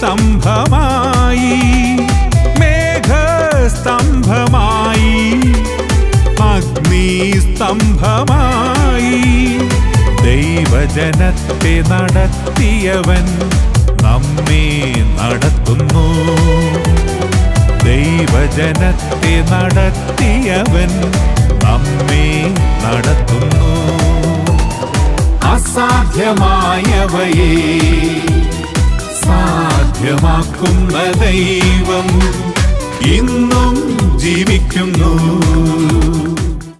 സ്തംഭമായി മേഘസ്തംഭമായി അഗ്നി സ്തംഭമായി ദൈവജനത്തെ നടത്തിയവൻ നമ്മെ നടത്തുന്നു ദൈവജനത്തെ നടത്തിയവൻ നമ്മെ നടത്തുന്നു അസാധ്യമായവയെ സാധ്യമാക്കുന്ന ദൈവം ഇന്നും ജീവിക്കുന്നു